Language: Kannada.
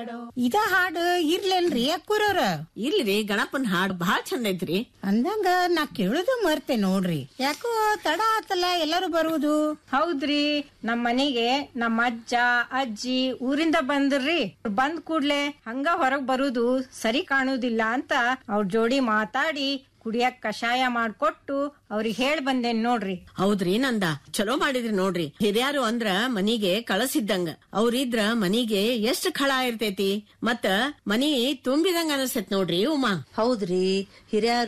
ಇದ ಹಾಡು ಇರ್ಲೇನ್ರಿ ಅಕ್ಕೂರವ್ರ ಇಲ್ರಿ ಗಣಪನ್ ಹಾಡ್ ಬಾಳ್ ಚಂದ ಐತ್ರಿ ಅಂದಂಗ ನಾ ಕೇಳುದು ಮರ್ತೆ ನೋಡ್ರಿ ಯಾಕೋ ತಡ ಆತಲ್ಲ ಎಲ್ಲರೂ ಬರುವುದು ಹೌದ್ರಿ ನಮ್ ಮನೆಗೆ ನಮ್ಮ ಅಜ್ಜ ಅಜ್ಜಿ ಊರಿಂದ ಬಂದ್ರಿ ಬಂದ್ ಕೂಡ್ಲೆ ಹಂಗ ಹೊರಗ್ ಬರುದು ಸರಿ ಕಾಣುದಿಲ್ಲ ಅಂತ ಅವ್ರ ಜೋಡಿ ಮಾತಾಡಿ ಕುಡಿಯಕ್ ಕಷಾಯ ಮಾಡ್ಕೊಟ್ಟು ಅವ್ರಿಗೆ ಹೇಳ್ ಬಂದೇನ್ ನೋಡ್ರಿ ಹೌದ್ರಿ ನಂದ ಚಲೋ ಮಾಡಿದ್ರಿ ನೋಡ್ರಿ ಹಿರಿಯರು ಅಂದ್ರ ಮನಿಗೆ ಕಳಸಿದ್ದಂಗ ಅವ್ರಿದ್ರ ಮನಿಗೆ ಎಷ್ಟ್ ಖಳ ಇರ್ತೈತಿ ಮತ್ತ ಮನಿ ತುಂಬಿದಂಗ ಅನಸ್ತೈತ್ ನೋಡ್ರಿ ಉಮಾ ಹೌದ್ರಿ ಹಿರಿಯ